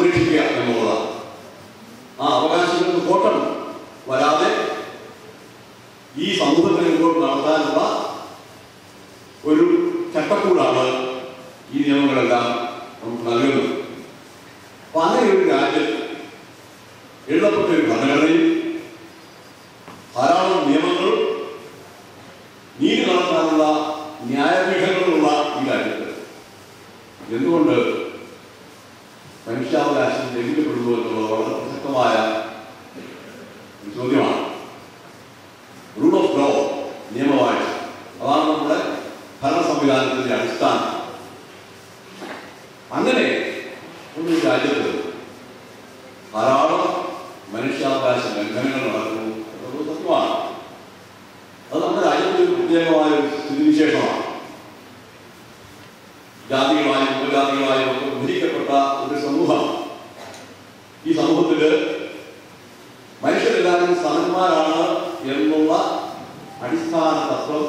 സംരക്ഷിക്കുക എന്നുള്ളതാണ് ആ അവകാശങ്ങൾക്ക് കോട്ടം വരാതെ ഈ സമൂഹത്തിന് മുമ്പോട്ട് നടത്താനുള്ള ഒരു ചട്ടക്കൂടാണ് ഈ നിയമങ്ങളെല്ലാം നമുക്ക് നൽകുന്നത് അപ്പൊ അങ്ങനെ ഒരു രാജ്യത്ത് എഴുതപ്പെട്ട ഒരു ഭരണഘടനയിൽ ധാരാളം നിയമങ്ങളും നീതി നടത്താനുള്ള ന്യായപീഠങ്ങളുള്ള ഈ രാജ്യത്ത് എന്തുകൊണ്ട് മനുഷ്യാവകാശം ലംഘിക്കപ്പെടുന്നു എന്നുള്ളത് വളരെ പ്രസക്തമായ ഒരു ചോദ്യമാണ് റൂൾ ഓഫ് ലോ നിയമവാഴ്ച അതാണ് നമ്മുടെ ഭരണ സംവിധാനത്തിന്റെ അടിസ്ഥാനം അങ്ങനെ ഒരു രാജ്യത്ത് ധാരാളം മനുഷ്യാവകാശ ലംഘനങ്ങൾ നടക്കുന്നു എന്നുള്ളത് സത്യമാണ് അത് നമ്മുടെ രാജ്യത്തെ ഒരു പ്രത്യേകമായ ഒരു സ്ഥിതിവിശേഷമാണ് ജാതികളായും ഉപജാതികളായും ഒക്കെ വിഭജിക്കപ്പെട്ട ഒരു സമൂഹം ഈ സമൂഹത്തില് മനുഷ്യരെല്ലാവരും സമന്മാരാണ് എന്നുള്ള അടിസ്ഥാന തത്വം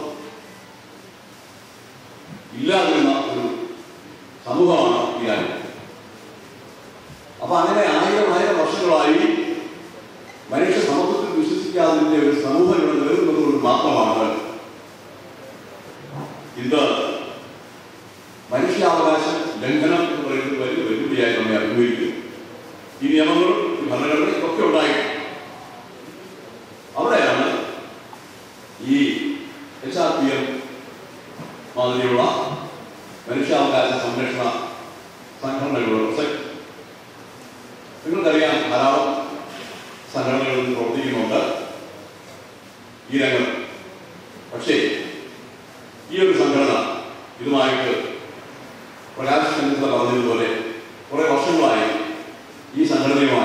ഇല്ലാതിരുന്ന ഒരു സമൂഹമാണ് ഈ രാജ്യം അപ്പൊ അങ്ങനെ ആയിരം ആയിരം വർഷങ്ങളായി മനുഷ്യ സമത്വത്തിൽ വിശ്വസിക്കാതിന്റെ ഒരു സമൂഹം ഇവിടെ നിലനിന്നത് കൊണ്ട് മാത്രമാണ് ഇന്ന് മനുഷ്യാവകാശ ലംഘനം എന്ന് പറയുന്നത് വലിയ വെല്ലുവിളിയായി നമ്മെ അനുഭവിക്കുന്നു ഈ നിയമങ്ങളും ഈ ഭരണഘടനയും ഒക്കെ ഉണ്ടായി അവിടെയാണ് ഈ എച്ച് ആർ പി എം മാതിരിയുള്ള മനുഷ്യാവകാശ സംരക്ഷണ സംഘടനകളുടെ പ്രസക്തി നിങ്ങൾക്കറിയാം ധാരാളം സംഘടനകൾ ഇന്ന് പ്രവർത്തിക്കുന്നുണ്ട് ഈ രംഗം പക്ഷേ ഈ ഒരു സംഘടന ഇതുമായിട്ട് പ്രകാശ് ചന്ദ്ര പറഞ്ഞതുപോലെ കുറെ വർഷങ്ങളായി ഈ സംഘടനയുമായി